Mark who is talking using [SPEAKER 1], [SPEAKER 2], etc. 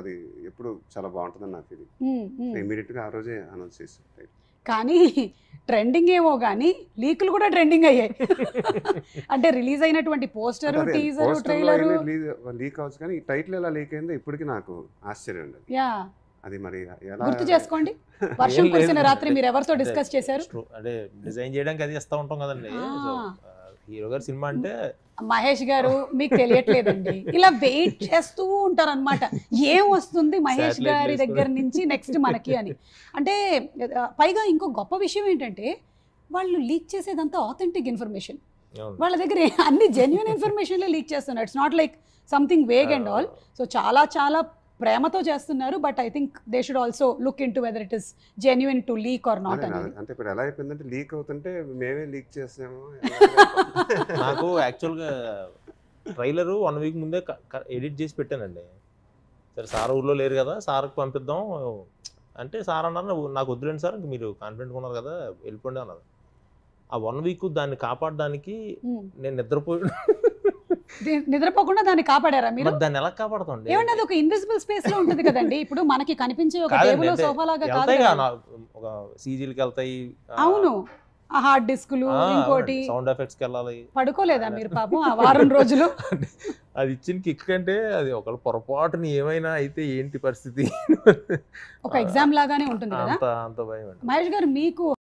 [SPEAKER 1] అది ఎప్పుడు చాలా బాగుంటుందని నా ఫీలింగ్
[SPEAKER 2] ఉమ్, ఉమ్.
[SPEAKER 1] ఇమీడియట్ గా ఆ రోజే అనౌన్స్ చేశాను
[SPEAKER 2] కానీ ట్రెండింగ్ ఏమో కానీ లీకులు కూడా ట్రెండింగ్ అయ్యాయి అంటే రిలీజ్ అయినటువంటి పోస్టర్ టీజర్ ట్రైలర్
[SPEAKER 1] లీక్ అవచ్చు కానీ ఈ టైటిల్ ఎలా లీక్ అయిందో ఇప్పటికీ నాకు ఆశ్చర్యం ఉండదు
[SPEAKER 2] యా
[SPEAKER 1] అది మరి ఎలా
[SPEAKER 2] గుర్తు చేసుకోండి వర్షం
[SPEAKER 3] ఏం లేదు.
[SPEAKER 2] కురిసిన రాత్రి మీరు ఎవరితో
[SPEAKER 3] అంటే
[SPEAKER 2] డిస్కస్ చేశారు
[SPEAKER 3] స్ట్రో- అంటే డిజైన్ చేయడానికి అది ఇస్తా ఉంటాం కదండి సో
[SPEAKER 2] ఆ.
[SPEAKER 3] హీరో గారి సినిమా అంటే
[SPEAKER 2] మహేష్ గారు మీకు తెలియట్లేదండి ఇలా వెయిట్ చేస్తూ ఉంటారు అనమాట ఏం వస్తుంది మహేష్
[SPEAKER 3] Satellite
[SPEAKER 2] గారి
[SPEAKER 3] వేసుకొని.
[SPEAKER 2] దగ్గర నుంచి నెక్స్ట్ మనకి అని అంటే ఆ, పైగా ఇంకో గొప్ప విషయం ఏంటంటే వాళ్ళు లీక్ చేసేదంతా ఆథెంటిక్ ఇన్ఫర్మేషన్
[SPEAKER 3] అవును.
[SPEAKER 2] వాళ్ళ దగ్గర అన్ని జెన్యున్ ఇన్ఫర్మేషన్లే లీక్ చేస్తున్నారు it's not like something vague and all so చాలా చాలా ప్రేమతో చేస్తున్నారు but I think they should also look into whether it is genuine to leak or not
[SPEAKER 1] అదే,
[SPEAKER 2] అనేది
[SPEAKER 1] అంటే ఇప్పుడు ఎలా అయిపోయిందంటే లీక్ అవుతుంటే మేమే లీక్ చేసాము
[SPEAKER 3] నాకు యాక్చువల్గా ట్రైలర్ వన్ వీక్ ముందే ఎడిట్ చేసి పెట్టానండి సరే సార్ ఊర్లో లేరు కదా సార్కి పంపిద్దాం అంటే సార్ అన్నారు "నువ్వు నాకు వద్దులేండి సార్ ఇంక మీరు కాన్ఫిడెంట్గా ఉన్నారు కదా వెళ్ళిపోండి అన్నారు ఆ వన్ వీక్ దాన్ని కాపాడడానికి
[SPEAKER 2] Hmm.
[SPEAKER 3] నేను నిద్రపోయి
[SPEAKER 2] ది- నిద్రపోకుండా దాన్ని కాపాడారా మీరు
[SPEAKER 3] మరి దాన్ని ఎలా కాపాడుతుంది
[SPEAKER 2] ఏమన్నా అది ఒక ఇన్విజిబుల్ స్పేస్ లో ఉంటుంది కదండి ఇప్పుడు మనకి కనిపించే ఒక
[SPEAKER 3] కాదండి,
[SPEAKER 2] టేబుల్
[SPEAKER 3] అంటే
[SPEAKER 2] సోఫా లాగా కాదు
[SPEAKER 3] వెళ్తాయి
[SPEAKER 2] కదా.
[SPEAKER 3] కదా నా- ఒక సీజీలకి వెళ్తాయి
[SPEAKER 2] అవును ఆ హార్డ్ డిస్కులు ఇంకోటి
[SPEAKER 3] సౌండ్ ఎఫెక్ట్స్కి వెళ్ళాలి
[SPEAKER 2] పడుకోలేదా మీరు పాపం ఆ వారం రోజులు
[SPEAKER 3] అది ఇచ్చిన కిక్ కంటే అది ఒకళ్ళు పొరపాటుని ఏమైనా అయితే ఏంటి పరిస్థితి
[SPEAKER 2] ఒక ఎగ్జామ్ లాగానే ఉంటుంది కదా
[SPEAKER 3] అంత అంత భయం అండి
[SPEAKER 2] మహేష్ గారు మీకు